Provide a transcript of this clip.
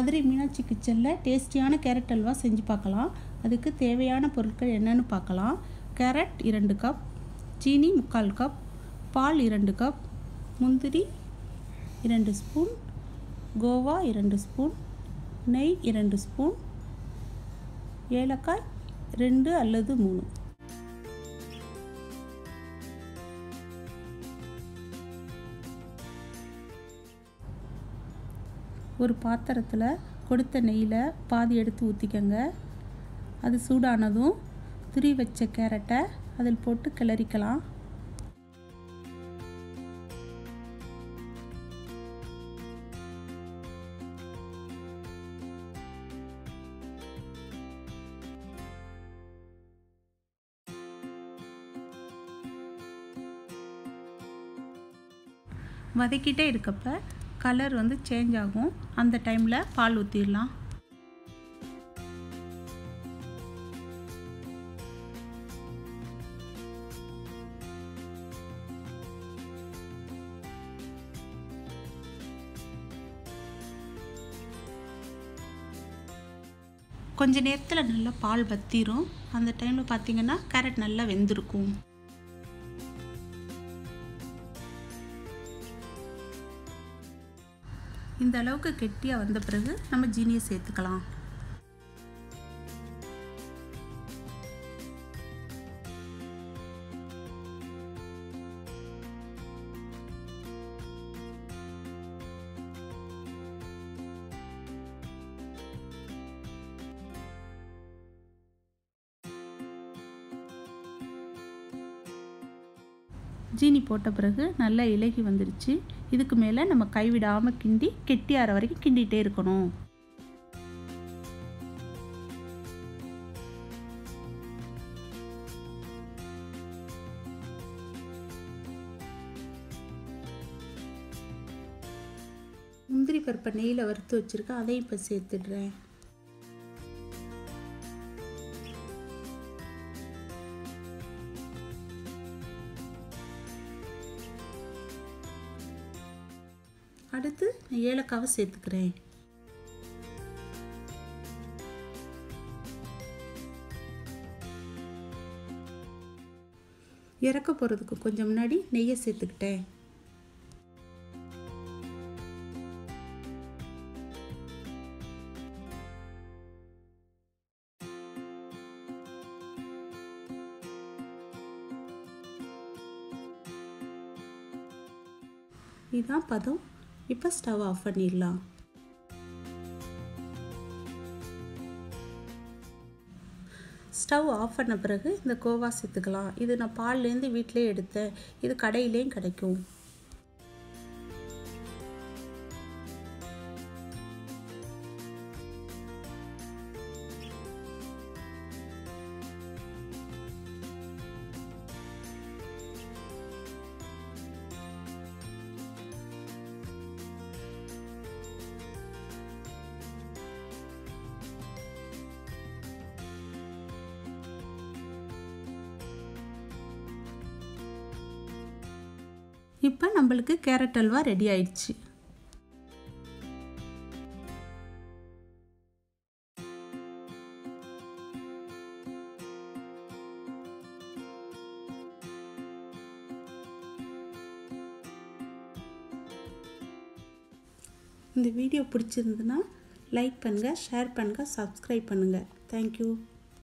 மதுரை மீனாட்சி கிச்சனில் டேஸ்டியான கேரட் அல்வா செஞ்சு பார்க்கலாம் அதுக்கு தேவையான பொருட்கள் என்னென்னு பார்க்கலாம் கேரட் இரண்டு கப் சீனி முக்கால் கப் பால் இரண்டு கப் முந்திரி இரண்டு ஸ்பூன் கோவா இரண்டு ஸ்பூன் நெய் இரண்டு ஸ்பூன் ஏலக்காய் ரெண்டு அல்லது மூணு ஒரு பாத்திரத்தில் கொடுத்த நெய்யில் பாதி எடுத்து ஊற்றிக்கங்க அது சூடானதும் துரி வச்ச கேரட்டை அதில் போட்டு கிளறிக்கலாம் வதக்கிட்டே இருக்கப்ப கலர் வந்து சேஞ்ச் ஆகும் அந்த டைமில் பால் ஊற்றிடலாம் கொஞ்ச நேரத்தில் நல்லா பால் வத்திரும் அந்த டைமில் பார்த்தீங்கன்னா கேரட் நல்லா வெந்திருக்கும் இந்த அளவுக்கு கெட்டியாக வந்த பிறகு நம்ம ஜீனியை சேர்த்துக்கலாம் ஜீனி போட்ட பிறகு நல்லா இலகி வந்துருச்சு இதுக்கு மேலே நம்ம கைவிடாமல் கிண்டி கெட்டியாற வரைக்கும் கிண்டிகிட்டே இருக்கணும் முந்திரி பருப்பை நெய்யில் வறுத்து வச்சுருக்கேன் அதையும் இப்போ சேர்த்துடுறேன் அடுத்து நான் ஏலக்காவை சேர்த்துக்கிறேன் இறக்க போகிறதுக்கு கொஞ்சம் முன்னாடி நெய்யை சேர்த்துக்கிட்டேன் இதுதான் பதம் இப்போ ஸ்டவ் ஆஃப் பண்ணிடலாம் ஸ்டவ் ஆஃப் பண்ண பிறகு இந்த கோவா சேர்த்துக்கலாம் இது நான் பால்லேருந்து வீட்டிலே எடுத்தேன் இது கடையிலேயும் கிடைக்கும் இப்போ நம்மளுக்கு கேரட் அல்வா ரெடி ஆயிடுச்சு இந்த வீடியோ பிடிச்சிருந்துன்னா லைக் பண்ணுங்கள் ஷேர் பண்ணுங்கள் சப்ஸ்கிரைப் பண்ணுங்கள் தேங்க்யூ